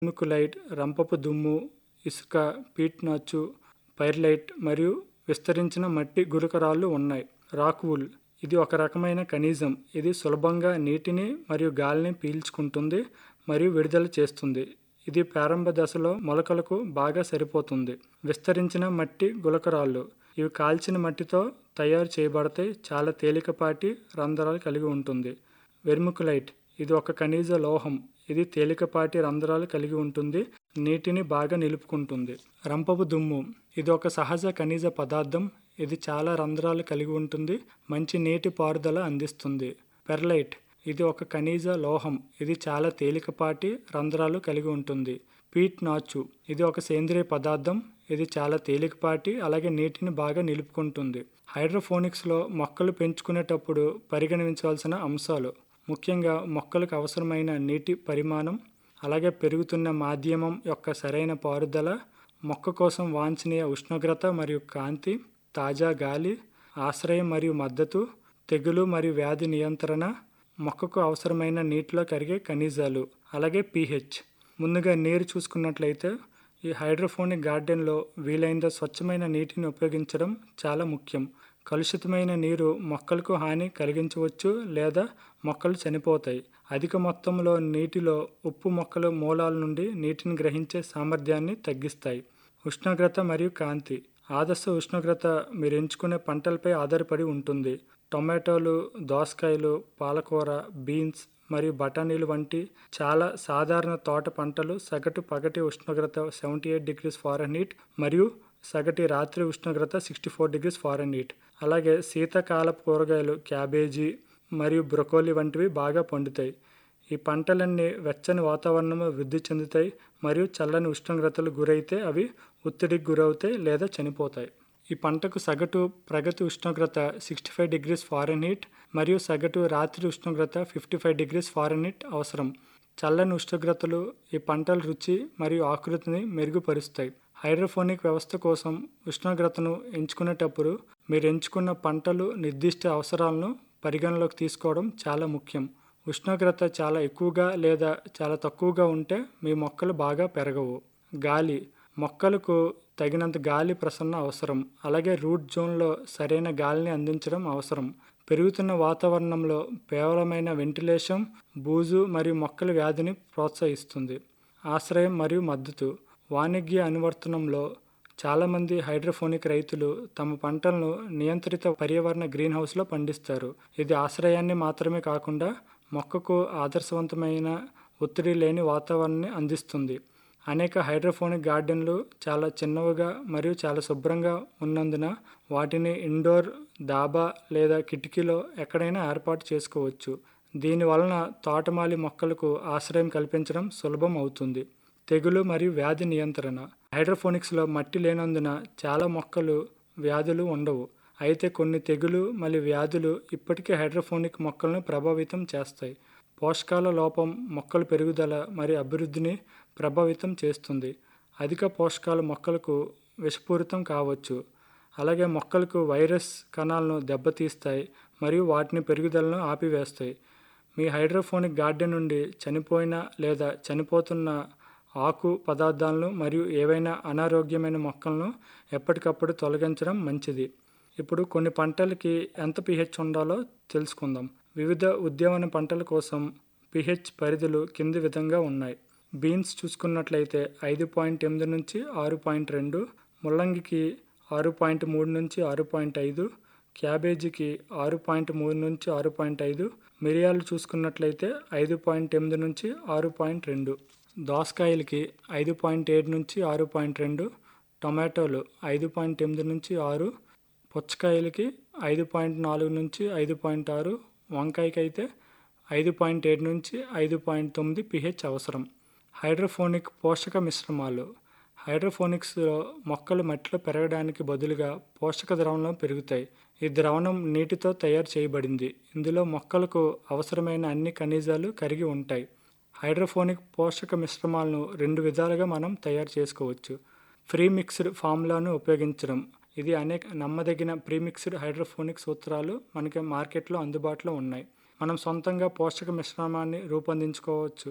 వర్మికులైట్ రంపపు దుమ్ము ఇసుక పీట్ నాచు పైర్లైట్ మరియు విస్తరించిన మట్టి గులకరాళ్ళు ఉన్నాయి రాక్ వూల్ ఇది ఒక రకమైన ఖనిజం ఇది సులభంగా నీటిని మరియు గాలిని పీల్చుకుంటుంది మరియు విడుదల చేస్తుంది ఇది ప్రారంభ దశలో మొలకలకు బాగా సరిపోతుంది విస్తరించిన మట్టి గులకరాళ్ళు ఇవి కాల్చిన మట్టితో తయారు చేయబడతాయి చాలా తేలికపాటి రంధ్రాలు కలిగి ఉంటుంది వెర్మికులైట్ ఇది ఒక ఖనిజ లోహం ఇది తేలికపాటి రంధ్రాలు కలిగి ఉంటుంది నీటిని బాగా నిలుపుకుంటుంది రంపపు దుమ్ము ఇది ఒక సహజ ఖనిజ పదార్థం ఇది చాలా రంధ్రాలు కలిగి ఉంటుంది మంచి నీటి పారుదల అందిస్తుంది పెర్లైట్ ఇది ఒక ఖనిజ లోహం ఇది చాలా తేలికపాటి రంధ్రాలు కలిగి ఉంటుంది పీట్ నాచు ఇది ఒక సేంద్రియ పదార్థం ఇది చాలా తేలికపాటి అలాగే నీటిని బాగా నిలుపుకుంటుంది హైడ్రోఫోనిక్స్లో మొక్కలు పెంచుకునేటప్పుడు పరిగణించవలసిన అంశాలు ముఖ్యంగా మొక్కలకు అవసరమైన నీటి పరిమాణం అలాగే పెరుగుతున్న మాధ్యమం యొక్క సరైన పారుదల మొక్క కోసం వాంఛనీయ ఉష్ణోగ్రత మరియు కాంతి తాజా గాలి ఆశ్రయం మరియు మద్దతు తెగులు మరియు వ్యాధి నియంత్రణ మొక్కకు అవసరమైన నీటిలో కరిగే ఖనిజాలు అలాగే పీహెచ్ ముందుగా నీరు చూసుకున్నట్లయితే ఈ హైడ్రోఫోనిక్ గార్డెన్లో వీలైనంత స్వచ్ఛమైన నీటిని ఉపయోగించడం చాలా ముఖ్యం కలుషితమైన నీరు మొక్కలకు హాని కలిగించవచ్చు లేదా మొక్కలు చనిపోతాయి అధిక మొత్తంలో నీటిలో ఉప్పు మొక్కల మూలాల నుండి నీటిని గ్రహించే సామర్థ్యాన్ని తగ్గిస్తాయి ఉష్ణోగ్రత మరియు కాంతి ఆదర్శ ఉష్ణోగ్రత మీరు ఎంచుకునే పంటలపై ఆధారపడి ఉంటుంది టొమాటోలు దోసకాయలు పాలకూర బీన్స్ మరియు బఠానీలు వంటి చాలా సాధారణ తోట పంటలు సగటు పగటి ఉష్ణోగ్రత సెవెంటీ ఎయిట్ డిగ్రీస్ ఫారెన్హీట్ మరియు సగటి రాత్రి ఉష్ణోగ్రత సిక్స్టీ ఫోర్ డిగ్రీస్ ఫారెన్హీట్ అలాగే శీతాకాలపు కూరగాయలు క్యాబేజీ మరియు బ్రొకోలీ వంటివి బాగా పండుతాయి ఈ పంటలన్నీ వెచ్చని వాతావరణంలో వృద్ధి చెందుతాయి మరియు చల్లని ఉష్ణోగ్రతలు గురైతే అవి ఒత్తిడికి గురవుతాయి లేదా చనిపోతాయి ఈ పంటకు సగటు ప్రగతి ఉష్ణోగ్రత సిక్స్టీ ఫైవ్ డిగ్రీస్ ఫారెన్హీట్ మరియు సగటు రాత్రి ఉష్ణోగ్రత ఫిఫ్టీ ఫైవ్ డిగ్రీస్ ఫారెన్హీట్ అవసరం చల్లని ఉష్ణోగ్రతలు ఈ పంటల రుచి మరియు ఆకృతిని మెరుగుపరుస్తాయి హైడ్రోఫోనిక్ వ్యవస్థ కోసం ఉష్ణోగ్రతను ఎంచుకునేటప్పుడు మీరు ఎంచుకున్న పంటలు నిర్దిష్ట అవసరాలను పరిగణలోకి తీసుకోవడం చాలా ముఖ్యం ఉష్ణోగ్రత చాలా ఎక్కువగా లేదా చాలా తక్కువగా ఉంటే మీ మొక్కలు బాగా పెరగవు గాలి మొక్కలకు తగినంత గాలి ప్రసరణ అవసరం అలాగే రూట్ జోన్లో సరైన గాలిని అందించడం అవసరం పెరుగుతున్న వాతావరణంలో కేవలమైన వెంటిలేషన్ బూజు మరియు మొక్కల వ్యాధిని ప్రోత్సహిస్తుంది ఆశ్రయం మరియు మద్దతు వాణిజ్య అనువర్తనంలో చాలామంది హైడ్రోఫోనిక్ రైతులు తమ పంటలను నియంత్రిత పర్యావరణ గ్రీన్ హౌస్లో పండిస్తారు ఇది ఆశ్రయాన్ని మాత్రమే కాకుండా మొక్కకు ఆదర్శవంతమైన ఒత్తిడి లేని వాతావరణాన్ని అందిస్తుంది అనేక హైడ్రోఫోనిక్ గార్డెన్లు చాలా చిన్నవిగా మరియు చాలా శుభ్రంగా ఉన్నందున వాటిని ఇండోర్ డాబా లేదా కిటికీలో ఎక్కడైనా ఏర్పాటు చేసుకోవచ్చు దీని వలన తోటమాలి మొక్కలకు ఆశ్రయం కల్పించడం సులభం అవుతుంది తెగులు మరియు వ్యాధి నియంత్రణ హైడ్రోఫోనిక్స్లో మట్టి లేనందున చాలా మొక్కలు వ్యాధులు ఉండవు అయితే కొన్ని తెగులు మరియు వ్యాధులు ఇప్పటికీ హైడ్రోఫోనిక్ మొక్కలను ప్రభావితం చేస్తాయి పోషకాల లోపం మొక్కల పెరుగుదల మరియు అభివృద్ధిని ప్రభావితం చేస్తుంది అధిక పోషకాలు మొక్కలకు విషపూరితం కావచ్చు అలాగే మొక్కలకు వైరస్ కణాలను దెబ్బతీస్తాయి మరియు వాటిని పెరుగుదలను ఆపివేస్తాయి మీ హైడ్రోఫోనిక్ గార్డెన్ నుండి చనిపోయిన లేదా చనిపోతున్న ఆకు పదార్థాలను మరియు ఏవైనా అనారోగ్యమైన మొక్కలను ఎప్పటికప్పుడు తొలగించడం మంచిది ఇప్పుడు కొన్ని పంటలకి ఎంత పిహెచ్ ఉండాలో తెలుసుకుందాం వివిధ ఉద్యానవన పంటల కోసం పిహెచ్ పరిధులు కింది విధంగా ఉన్నాయి బీన్స్ చూసుకున్నట్లయితే ఐదు పాయింట్ ఎనిమిది నుంచి ఆరు పాయింట్ రెండు ముల్లంగికి ఆరు పాయింట్ మూడు నుంచి ఆరు పాయింట్ ఐదు క్యాబేజీకి ఆరు పాయింట్ మూడు నుంచి ఆరు పాయింట్ ఐదు మిరియాలు చూసుకున్నట్లయితే ఐదు పాయింట్ ఎనిమిది నుంచి ఆరు పాయింట్ రెండు దోసకాయలకి ఐదు పాయింట్ ఏడు నుంచి ఆరు పాయింట్ రెండు టొమాటోలు ఐదు పాయింట్ ఎనిమిది నుంచి ఆరు పుచ్చకాయలకి ఐదు పాయింట్ నాలుగు నుంచి ఐదు పాయింట్ ఆరు వంకాయకి అయితే ఐదు పాయింట్ ఏడు నుంచి ఐదు పాయింట్ తొమ్మిది పిహెచ్ అవసరం హైడ్రోఫోనిక్ పోషక మిశ్రమాలు హైడ్రోఫోనిక్స్లో మొక్కలు మట్టిలో పెరగడానికి బదులుగా పోషక ద్రవణంలో పెరుగుతాయి ఈ ద్రవణం నీటితో తయారు చేయబడింది ఇందులో మొక్కలకు అవసరమైన అన్ని ఖనిజాలు కరిగి ఉంటాయి హైడ్రోఫోనిక్ పోషక మిశ్రమాలను రెండు విధాలుగా మనం తయారు చేసుకోవచ్చు ఫ్రీ మిక్స్డ్ ఫార్ములాను ఉపయోగించడం ఇది అనేక నమ్మదగిన ప్రీమిక్స్డ్ హైడ్రోఫోనిక్ సూత్రాలు మనకి మార్కెట్లో అందుబాటులో ఉన్నాయి మనం సొంతంగా పోషక మిశ్రమాన్ని రూపొందించుకోవచ్చు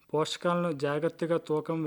పోషకాలను జాగ్రత్తగా తూకం